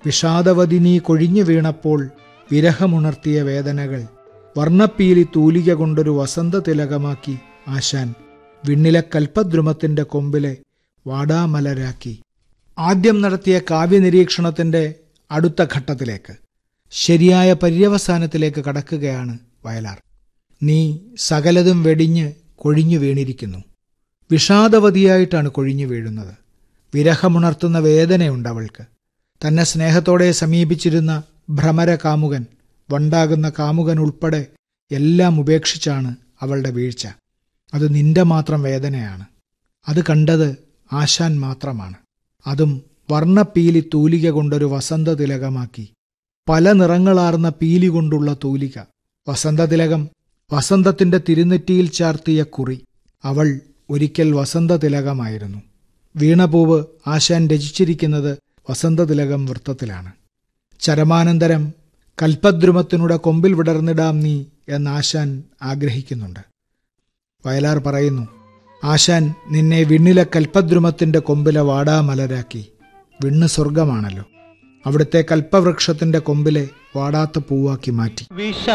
വിഷാദവതി നീ കൊഴിഞ്ഞു വീണപ്പോൾ വിരഹമുണർത്തിയ വേദനകൾ വർണ്ണപ്പീലി തൂലിക കൊണ്ടൊരു വസന്ത തിലകമാക്കി ആശാൻ വിണ്ണിലെ കൽപ്പദ്രുമത്തിന്റെ കൊമ്പിലെ വാടാമലരാക്കി ആദ്യം നടത്തിയ കാവ്യനിരീക്ഷണത്തിന്റെ അടുത്ത ഘട്ടത്തിലേക്ക് ശരിയായ പര്യവസാനത്തിലേക്ക് കടക്കുകയാണ് വയലാർ നീ സകലതും വെടിഞ്ഞ് കൊഴിഞ്ഞു വീണിരിക്കുന്നു വിഷാദവതിയായിട്ടാണ് കൊഴിഞ്ഞു വീഴുന്നത് വിരഹമുണർത്തുന്ന വേദനയുണ്ട് അവൾക്ക് തന്നെ സ്നേഹത്തോടെ സമീപിച്ചിരുന്ന ഭ്രമര കാമുകൻ വണ്ടാകുന്ന കാമുകൻ ഉൾപ്പെടെ എല്ലാം ഉപേക്ഷിച്ചാണ് അവളുടെ വീഴ്ച അത് നിന്റെ മാത്രം വേദനയാണ് അത് കണ്ടത് ആശാൻ മാത്രമാണ് അതും വർണ്ണപ്പീലി തൂലിക കൊണ്ടൊരു വസന്ത തിലകമാക്കി പല നിറങ്ങളാർന്ന പീലി കൊണ്ടുള്ള തൂലിക വസന്തതിലകം വസന്തത്തിന്റെ തിരുനെറ്റിയിൽ ചാർത്തിയ കുറി അവൾ ഒരിക്കൽ വസന്തതിലകമായിരുന്നു വീണപൂവ് ആശാൻ രചിച്ചിരിക്കുന്നത് വസന്തതിലകം വൃത്തത്തിലാണ് ചരമാനന്തരം കൽപ്പദ്രുമത്തിനുടെ കൊമ്പിൽ വിടർന്നിടാം നീ എന്ന് ആശാൻ ആഗ്രഹിക്കുന്നുണ്ട് വയലാർ പറയുന്നു ആശാൻ നിന്നെ വിണ്ണിലെ കൽപ്പദ്രുമത്തിന്റെ കൊമ്പിലെ വാടാമലരാക്കി വിണ്ണ് സ്വർഗമാണല്ലോ അവിടുത്തെ കൽപ്പവൃക്ഷത്തിന്റെ കൊമ്പിലെ വാടാത്ത പൂവാക്കി മാറ്റി വിഷ